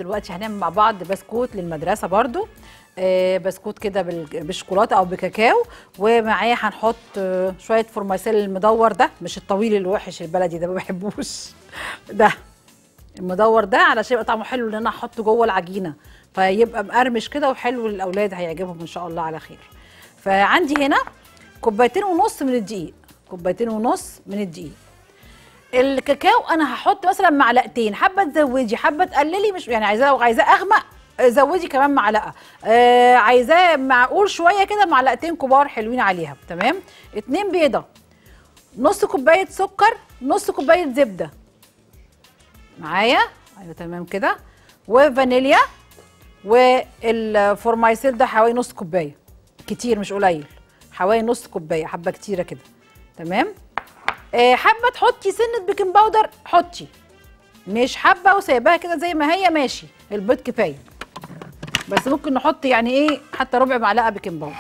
دلوقتي هنعمل مع بعض بسكوت للمدرسه برضو آه بسكوت كده بال- بالشوكولاته او بكاكاو ومعاه هنحط آه شويه فورماسيل المدور ده مش الطويل الوحش البلدي ده ما بحبوش ده المدور ده علشان يبقى طعمه حلو ان انا احطه جوه العجينه فيبقى مقرمش كده وحلو للاولاد هيعجبهم ان شاء الله على خير فعندي هنا كوبايتين ونص من الدقيق كوبايتين ونص من الدقيق الكاكاو انا هحط مثلا معلقتين حابه تزودي حابه تقللي مش يعني عايزاه لو عايزاه اغمق آه، زودي كمان معلقه آه عايزاه معقول شويه كده معلقتين كبار حلوين عليها تمام اتنين بيضه نص كوبايه سكر نص كوبايه زبده معايا ايوه تمام كده وفانيليا والفورمايسيل ده حوالي نص كوبايه كتير مش قليل حوالي نص كوبايه حبه كتيره كده تمام آه، حابه تحطي سنه بيكنج باودر حطي مش حابه وسايباها كده زي ما هي ماشي البيض كفايه بس ممكن نحط يعني ايه حتى ربع معلقه بيكنج باودر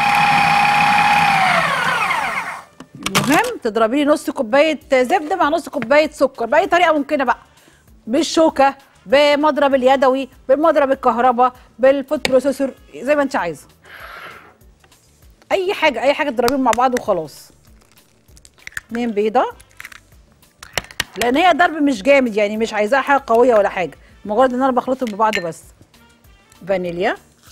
المهم تضربي لي نص كوبايه زبده مع نص كوبايه سكر باي طريقه ممكنه بقى بالشوكه بمضرب اليدوي بالمضرب الكهرباء بالفوت بروسيسور زي ما انت عايزه اي حاجه اي حاجه تضربيهم مع بعض وخلاص اتنين بيضه لان هي ضرب مش جامد يعني مش عايزاها حاجه قويه ولا حاجه مجرد ان انا بخلطهم ببعض بس فانيليا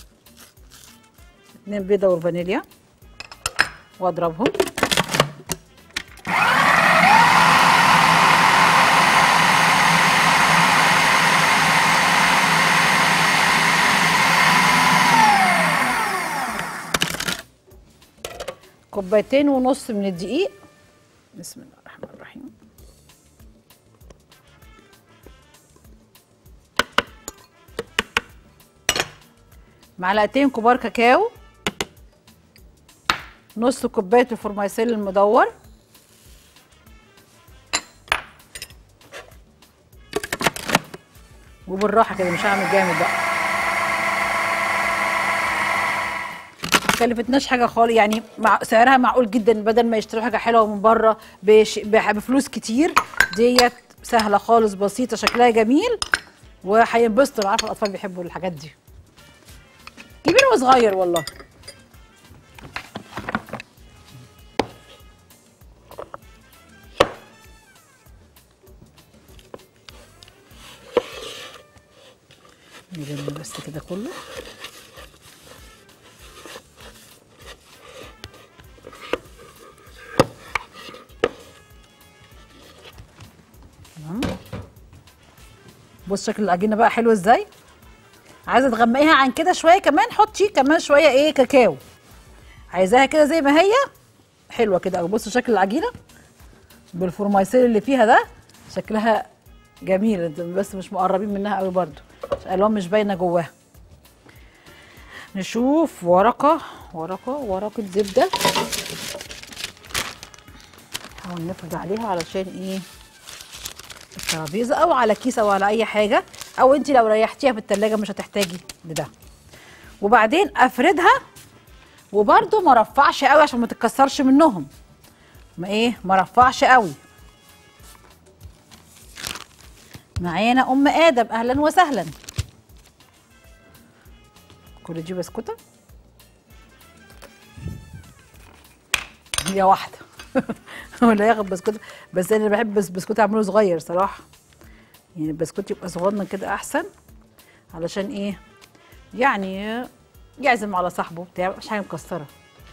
اتنين بيضه والفانيليا واضربهم كوبايتين ونص من الدقيق بسم الله الرحمن الرحيم معلقتين كبار كاكاو نص كوبايه الفورمايسيل المدور وبالراحه كده مش هعمل جامد بقى كلفتناش حاجه خالص يعني مع سعرها معقول جدا بدل ما يشتروا حاجه حلوه من بره بش... بح- بفلوس كتير ديت سهله خالص بسيطه شكلها جميل وهينبسطوا أنا عارفه الاطفال بيحبوا الحاجات دي كبير وصغير والله نلم بس كده كله تمام بص شكل العجينه بقى حلو ازاي عايزه تغمقيها عن كده شويه كمان حطي كمان شويه ايه كاكاو عايزاها كده زي ما هي حلوه كده أوي. بصوا شكل العجينه بالفورمايسيل اللي فيها ده شكلها جميل انت بس مش مقربين منها قوي برضو الالوان مش باينه جواها نشوف ورقه ورقه ورقه زبده نحاول نفرد عليها علشان ايه الترابيزه او على كيس او على اي حاجه او انت لو ريحتيها في التلاجة مش هتحتاجي لده وبعدين افردها وبرده ما رفعش قوي عشان ما تتكسرش منهم ما ايه ما رفعش قوي معانا ام ادم اهلا وسهلا كل دي بسكوته هي واحده ولا ياخد بسكوت بس انا بحب بس بسكوت اعمله صغير صراحه يعني البسكوت يبقى صغنن كده احسن علشان ايه يعني يعزم على صاحبه بتاع مش حاجه مكسره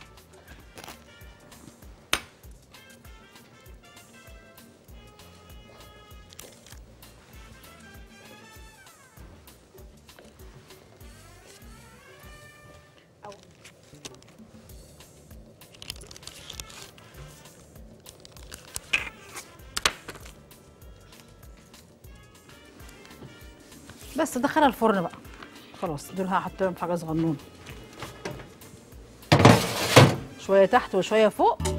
بس دخلها الفرن بقى خلاص دول هحط لهم حاجه صغنونه شويه تحت وشويه فوق